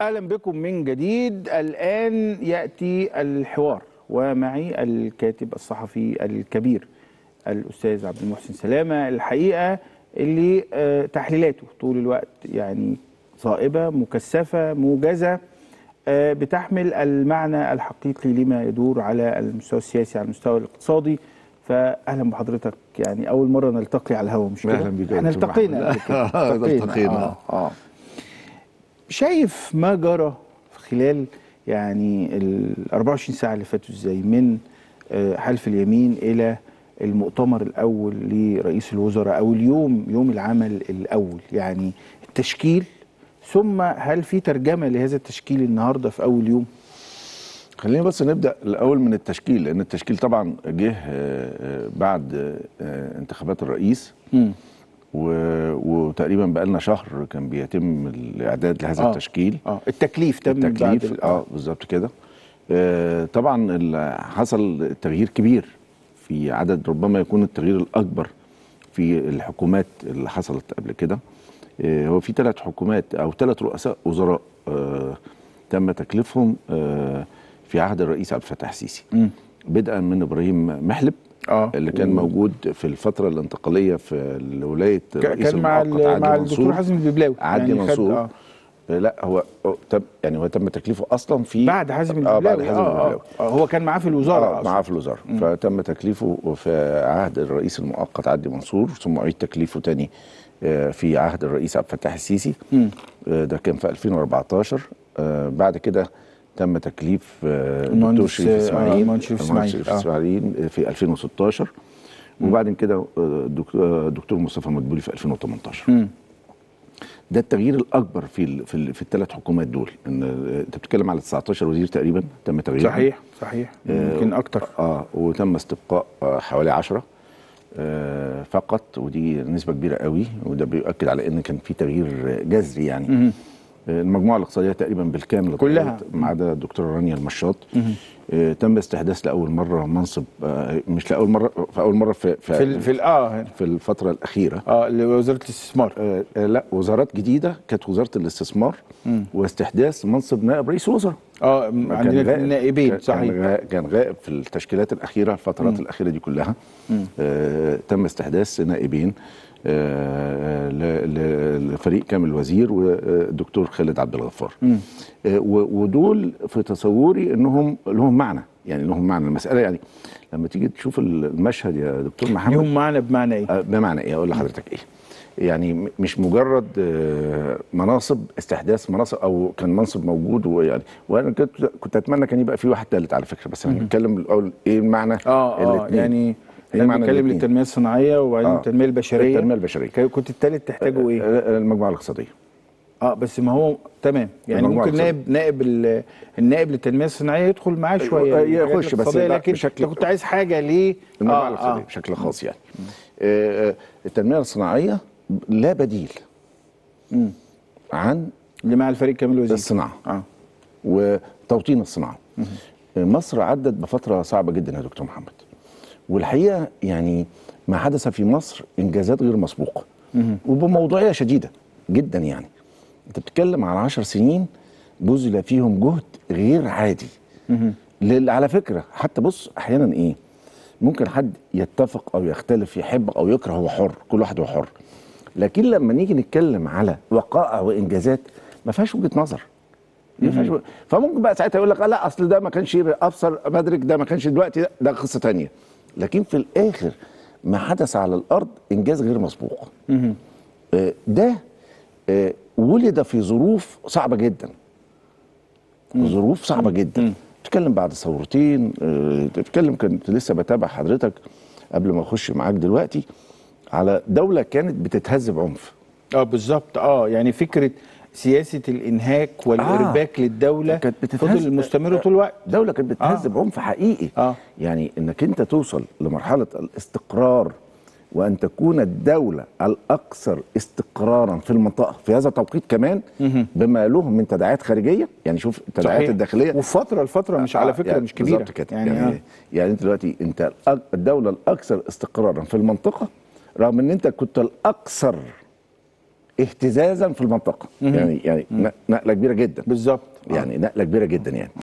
اهلا بكم من جديد الان ياتي الحوار ومعي الكاتب الصحفي الكبير الاستاذ عبد المحسن سلامه الحقيقه اللي آه، تحليلاته طول الوقت يعني صائبه مكثفه موجزه آه، بتحمل المعنى الحقيقي لما يدور على المستوى السياسي على المستوى الاقتصادي فاهلا بحضرتك يعني اول مره نلتقي على الهواء مش كده؟ أهلا بك يا احنا دكتور التقينا محمد. قبل كده. التقينا. آه. آه. شايف ما جرى خلال يعني ال 24 ساعه اللي فاتوا ازاي من آه، حلف اليمين الى المؤتمر الاول لرئيس الوزراء او اليوم يوم العمل الاول يعني التشكيل ثم هل في ترجمه لهذا التشكيل النهارده في اول يوم؟ خلينا بس نبدا الاول من التشكيل لان التشكيل طبعا جه آه، آه، بعد آه، انتخابات الرئيس و- وتقريبا بقى لنا شهر كان بيتم الاعداد لهذا آه. التشكيل اه التكليف تم بعد التكليف ال- اه بالظبط كده آه، طبعا ال- حصل تغيير كبير في عدد ربما يكون التغيير الاكبر في الحكومات اللي حصلت قبل كده آه، هو في ثلاث حكومات او ثلاث رؤساء وزراء آه، تم تكليفهم آه، في عهد الرئيس عبد الفتاح السيسي مم. بدءا من ابراهيم محلب اه اللي كان و- موجود في الفتره الانتقاليه في ولايه ك- رئيس كان مع المؤقت ال- عدلي مع منصور. الدكتور حازم الببلاوي عدلي يعني خد- منصور آه. لا هو هو تم يعني هو تم تكليفه اصلا في بعد حازم اه بعد الببلاوي حازم آه, آه, الببلاوي آه هو كان معاه في الوزاره آه أصلاً. معاه في الوزاره فتم تكليفه في عهد الرئيس المؤقت عدلي منصور ثم اعيد تكليفه تاني آه، في عهد الرئيس عبد الفتاح السيسي مم. آه، ده كان في 2014 آه، بعد كده تم تكليف آه، المهندس- الدكتور شريف آه، اسماعيل المهندس شريف المهندس إسماعيل، شريف آه. اسماعيل في 2016 وبعد كده آه، الدكتور الدكتور مصطفى مدبولي في 2018 مم. ده التغيير الاكبر في ال في, ال في الثلاث حكومات دول ان آه، انت بتتكلم على 19 وزير تقريبا تم تغييرهم صحيح صحيح يمكن اكتر اه وتم استبقاء آه حوالي 10 آه فقط ودي نسبه كبيره قوي وده بيؤكد على ان كان في تغيير آه، جذري يعني مهم. آه، المجموعه الاقتصاديه تقريبا بالكامل كلها. اتغيرت، ما عدا الدكتوره رانيا المشاط آه تم استحداث لاول مره منصب آه مش لاول مره في اول مره في في, في ال في ال اه في الفتره الاخيره اه لوزاره الاستثمار آه آه لا وزارات جديده كانت وزاره الاستثمار واستحداث منصب نائب رئيس وزراء اه كان عندنا غائب- نائبين كان- صحيح كان غائب, كان غائب في التشكيلات الاخيره الفترات الاخيره دي كلها آه تم استحداث نائبين آه ل- ل- لفريق كامل الوزير والدكتور خالد عبد الغفار آه و- ودول في تصوري انهم لهم معنى يعني لهم معنى المساله يعني لما تيجي تشوف المشهد يا دكتور محمد ليهم معنى بمعنى ايه؟ آه، بمعنى ايه اقول لحضرتك ايه يعني م- مش مجرد آه، مناصب استحداث مناصب او كان منصب موجود ويعني وانا كنت كنت اتمنى كان يبقى في واحد ثالث على فكره بس انا بتكلم الاول ايه المعنى اه اه الاتنين. يعني ايه احنا معنى بنتكلم الاتنين؟ للتنميه الصناعيه وبعدين آه. التنميه البشريه التنميه البشريه ك- كنت التالت تحتاجه ايه؟ آه، المجموعه الاقتصاديه اه بس ما هو تمام يعني المجموعة ممكن نائب نائب ال- النائب للتنميه الصناعيه يدخل معاه شويه آه، الحاجات يخش بس الاقتصادية، لا، لكن بشكل- انت كنت عايز حاجه ليه؟ المجموعه آه الاقتصاديه آه. بشكل خاص يعني آه، آه، التنميه الصناعيه لا بديل مم. عن اللي مع الفريق كامل وزير الصناعه اه وتوطين الصناعه مصر عدت بفتره صعبه جدا يا دكتور محمد والحقيقه يعني ما حدث في مصر انجازات غير مسبوقه وبموضوعيه شديده جدا يعني انت بتتكلم على عشر سنين بذل فيهم جهد غير عادي لل- على فكره حتى بص احيانا ايه ممكن حد يتفق او يختلف يحب او يكره هو حر كل واحد هو حر لكن لما نيجي نتكلم على وقائع وانجازات ما فيهاش وجهه نظر ما فيهاش وجهة- فممكن بقى ساعتها يقول لك آه لا اصل ده ما كانش ابصر مدرك ده ما كانش دلوقتي ده, ده قصه تانية لكن في الاخر ما حدث على الارض انجاز غير مسبوق آه، ده آه، ولد في ظروف صعبه جدا ظروف صعبه جدا بتتكلم بعد ثورتين آه، بتتكلم كنت لسه بتابع حضرتك قبل ما اخش معاك دلوقتي على دوله كانت بتتهز بعنف اه بالظبط اه يعني فكره سياسه الانهاك والارباك للدوله كانت بتتهز فضل مستمر طول الوقت دوله كانت بتتهز آه. بعنف حقيقي آه. يعني انك انت توصل لمرحله الاستقرار وان تكون الدوله الاكثر استقرارا في المنطقه في هذا التوقيت كمان بما له من تداعيات خارجيه يعني شوف التداعيات صحيح. الداخليه وفتره لفتره مش على آه، فكره يعني مش كبيره بالظبط كده يعني, يعني آه. يعني, يعني انت دلوقتي انت الأك- الدوله الاكثر استقرارا في المنطقه رغم ان انت كنت الاكثر اهتزازا في المنطقه يعني يعني نقله كبيره جدا بالظبط يعني نقله كبيره جدا يعني